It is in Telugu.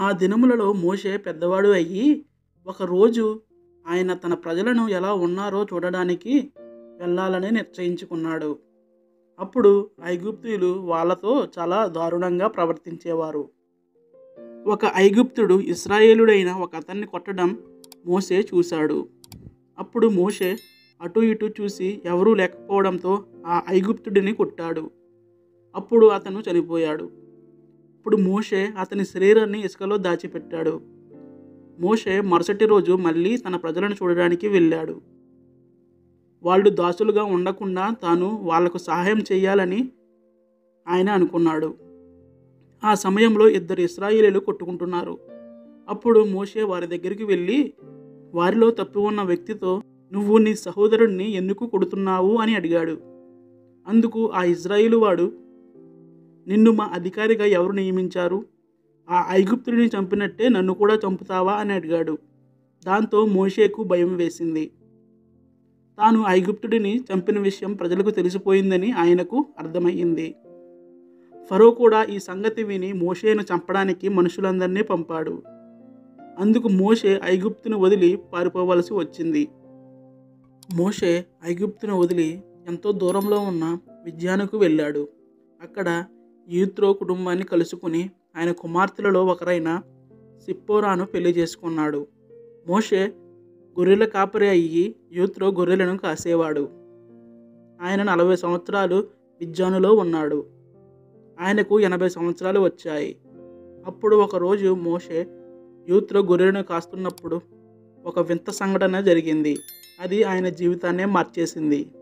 ఆ దినములలో మోషే పెద్దవాడు అయ్యి ఒకరోజు ఆయన తన ప్రజలను ఎలా ఉన్నారో చూడడానికి వెళ్ళాలని నిశ్చయించుకున్నాడు అప్పుడు ఐగుప్తీయులు వాళ్ళతో చాలా దారుణంగా ప్రవర్తించేవారు ఒక ఐగుప్తుడు ఇస్రాయేలుడైన ఒక అతన్ని కొట్టడం మోసే చూశాడు అప్పుడు మోషే అటు ఇటు చూసి ఎవరూ లేకపోవడంతో ఆ ఐగుప్తుడిని కొట్టాడు అప్పుడు అతను చనిపోయాడు ఇప్పుడు మోషే అతని శరీరాన్ని ఇసుకలో దాచిపెట్టాడు మోషే మరుసటి రోజు మళ్ళీ తన ప్రజలను చూడడానికి వెళ్ళాడు వాళ్ళు దాసులుగా ఉండకుండా తాను వాళ్లకు సహాయం చేయాలని ఆయన అనుకున్నాడు ఆ సమయంలో ఇద్దరు ఇస్రాయేలీలు కొట్టుకుంటున్నారు అప్పుడు మోషే వారి దగ్గరికి వెళ్ళి వారిలో తప్పి ఉన్న వ్యక్తితో నువ్వు నీ సహోదరుడిని ఎందుకు కొడుతున్నావు అని అడిగాడు అందుకు ఆ ఇజ్రాయిలు వాడు నిన్ను మా అధికారిగా ఎవరు నియమించారు ఆ ఐగుప్తుడిని చంపినట్టే నన్ను కూడా చంపుతావా అని అడిగాడు దాంతో మోషేకు భయం వేసింది తాను ఐగుప్తుడిని చంపిన విషయం ప్రజలకు తెలిసిపోయిందని ఆయనకు అర్థమయ్యింది ఫరో కూడా ఈ సంగతి విని మోషేను చంపడానికి మనుషులందరినీ పంపాడు అందుకు మోషే ఐగుప్తును వదిలి పారిపోవలసి వచ్చింది మోషే ఐగుప్తును వదిలి ఎంతో దూరంలో ఉన్న విద్యానుకు వెళ్ళాడు అక్కడ యూత్రో కుటుంబాన్ని కలుసుకుని ఆయన కుమార్తెలలో ఒకరైన సిప్పోరాను పెళ్లి చేసుకున్నాడు మోషే గొర్రెల కాపరి అయ్యి యూత్రో గొర్రెలను కాసేవాడు ఆయన నలభై సంవత్సరాలు విద్యానులో ఉన్నాడు ఆయనకు ఎనభై సంవత్సరాలు వచ్చాయి అప్పుడు ఒకరోజు మోషే యూత్లో గొర్రెలను కాస్తున్నప్పుడు ఒక వింత సంఘటన జరిగింది అది ఆయన జీవితాన్నే మార్చేసింది